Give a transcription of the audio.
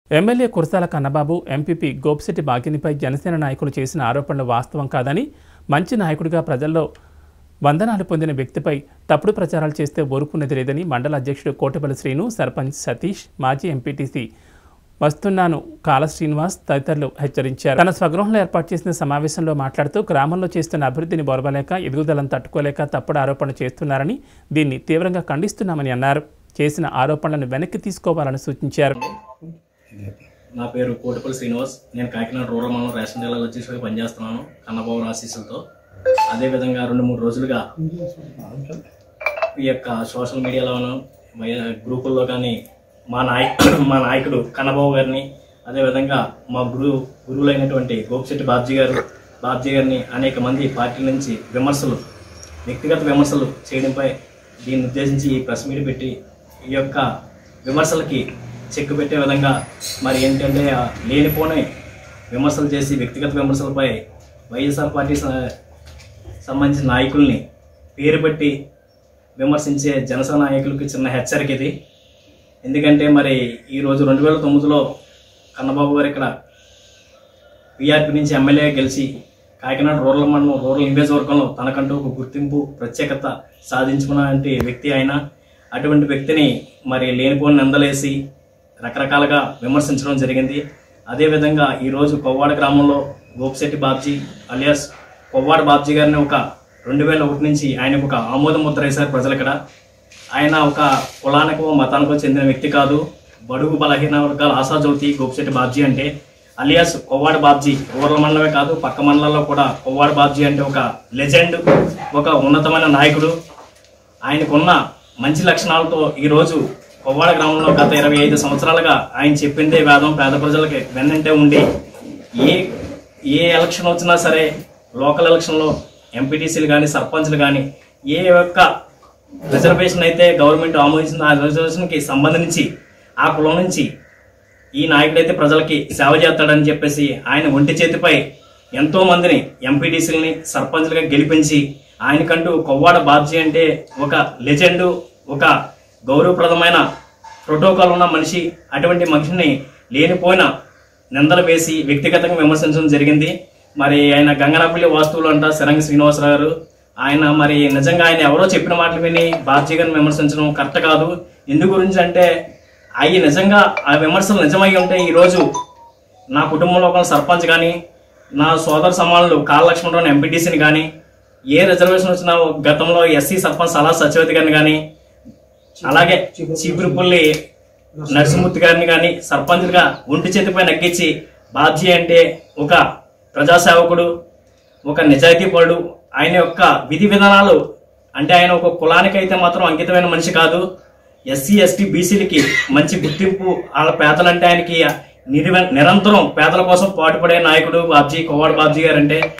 MLA Kurasala Kannababu MPP Gopisetti భాగ్యనిపై జనసేన నాయకులు చేసిన ఆరోపణలు వాస్తవం కాదని మంచి నాయకుడిగా ప్రజల్లో వందనాలు పొందిన వ్యక్తిపై తప్పుడు ప్రచారాలు చేస్తే ఓరుకున్నది లేదని మండల అధ్యక్షుడు కోటపల్లి శ్రీను సర్పంచ్ సతీష్ మాజీ ఎంపీటీసీ వస్తున్నాను కాల శ్రీనివాస్ తదితరులు హెచ్చరించారు తన స్వగృహంలో ఏర్పాటు చేసిన సమావేశంలో మాట్లాడుతూ గ్రామంలో చేస్తున్న అభివృద్ధిని బోరవలేక ఎదుగుదలను తట్టుకోలేక తప్పుడు ఆరోపణలు చేస్తున్నారని దీన్ని తీవ్రంగా ఖండిస్తున్నామని అన్నారు చేసిన ఆరోపణలను వెనక్కి తీసుకోవాలని సూచించారు నా పేరు కోటిపల్లి శ్రీనివాస్ నేను కాకినాడ రూరల్ మండలం రేషన్ డీలర్ వచ్చేసి పనిచేస్తున్నాను కన్నబాబు ఆశీస్సులతో అదేవిధంగా రెండు మూడు రోజులుగా ఈ యొక్క సోషల్ మీడియాలోను వై- గ్రూపుల్లో కానీ మా నాయ మా నాయకుడు కన్నబాబు గారిని అదేవిధంగా మా గురు గురువులైనటువంటి గోపిశెట్టి బాబ్జీ గారు బాబ్జీ గారిని అనేక మంది పార్టీల నుంచి విమర్శలు వ్యక్తిగత విమర్శలు చేయడంపై దీన్ని ఉద్దేశించి ఈ ప్రెస్ మీట్ పెట్టి ఈ యొక్క విమర్శలకి చెక్ పెట్టే విధంగా మరి ఏంటంటే ఆ లేనిపోని విమర్శలు చేసి వ్యక్తిగత విమర్శలపై వైఎస్ఆర్ పార్టీ స- సంబంధించిన నాయకుల్ని పేరు పెట్టి విమర్శించే జనసేన నాయకులకి చిన్న హెచ్చరిక ఇది ఎందుకంటే మరి ఈరోజు రెండు వేల తొమ్మిదిలో కన్నబాబు గారు ఇక్కడ విఆర్పి నుంచి ఎమ్మెల్యే గెలిచి కాకినాడ రూరల్ మండలం రూరల్ నియోజకవర్గంలో తనకంటూ ఒక గుర్తింపు ప్రత్యేకత సాధించుకున్నటువంటి వ్యక్తి ఆయన అటువంటి వ్యక్తిని మరి లేనిపోని నిందలేసి రకరకాలుగా విమర్శించడం జరిగింది అదేవిధంగా ఈరోజు కొవ్వాడ గ్రామంలో గోపిశెట్టి బాబ్జీ అలియాస్ కొవ్వాడ బాబ్జీ గారిని ఒక రెండు వేల ఒకటి నుంచి ఆయనకు ఒక ఆమోద ముద్ర వేశారు ప్రజలు ఇక్కడ ఆయన ఒక కులానికో మతానికో చెందిన వ్యక్తి కాదు బడుగు బలహీన వర్గాల ఆశాజ్యోతి గోపిశెట్టి బాబ్జీ అంటే అలియాస్ కొవ్వాడ బాబ్జీ రూరల్ మండలమే కాదు పక్క మండలాల్లో కూడా కొవ్వాడ బాబ్జీ అంటే ఒక లెజెండ్ ఒక ఉన్నతమైన నాయకుడు ఆయనకున్న మంచి లక్షణాలతో ఈరోజు కొవ్వాడ గ్రామంలో గత ఇరవై ఐదు సంవత్సరాలుగా ఆయన చెప్పిందే వేదం పేద ప్రజలకి వెన్నంటే ఉండి ఏ ఏ ఎలక్షన్ వచ్చినా సరే లోకల్ ఎలక్షన్లో ఎంపీటీసీలు కానీ సర్పంచ్లు కానీ ఏ ఒక్క రిజర్వేషన్ అయితే గవర్నమెంట్ ఆమోదించిన ఆ రిజర్వేషన్కి సంబంధించి ఆ కులం నుంచి ఈ నాయకుడైతే ప్రజలకి సేవ చేస్తాడని చెప్పేసి ఆయన ఒంటి చేతిపై ఎంతో మందిని ఎంపీటీసీలని సర్పంచ్లుగా గెలిపించి ఆయనకంటూ కొవ్వాడ బాబ్జీ అంటే ఒక లెజెండ్ ఒక గౌరవప్రదమైన ప్రోటోకాల్ ఉన్న మనిషి అటువంటి మనిషిని లేనిపోయిన నిందలు వేసి వ్యక్తిగతంగా విమర్శించడం జరిగింది మరి ఆయన గంగనాపల్లి వాస్తువులు అంట సిరంగి శ్రీనివాసరావు గారు ఆయన మరి నిజంగా ఆయన ఎవరో చెప్పిన మాటలు విని బాబ్జీ గారిని విమర్శించడం కరెక్ట్ కాదు ఎందు గురించి అంటే అవి నిజంగా ఆ విమర్శలు నిజమై ఉంటే ఈరోజు నా కుటుంబంలో ఒక సర్పంచ్ కానీ నా సోదర సమానులు కాళ్ళ లక్ష్మణరావు ఎంపీటీసీని కానీ ఏ రిజర్వేషన్ వచ్చినా గతంలో ఎస్సీ సర్పంచ్ సలా సత్యవతి గారిని కానీ అలాగే చీపురుపల్లి నరసింహమూర్తి గారిని కానీ సర్పంచ్గా ఒంటి చేతిపై నగ్గించి బాబ్జీ అంటే ఒక ప్రజాసేవకుడు ఒక నిజాయితీపరుడు ఆయన యొక్క విధి విధానాలు అంటే ఆయన ఒక కులానికి అయితే మాత్రం అంకితమైన మనిషి కాదు ఎస్సీ ఎస్టీ బీసీలకి మంచి గుర్తింపు వాళ్ళ పేదలంటే ఆయనకి నిరివ- నిరంతరం పేదల కోసం పాటుపడే నాయకుడు బాబ్జీ కొవ్వాడు బాబ్జీ గారు అంటే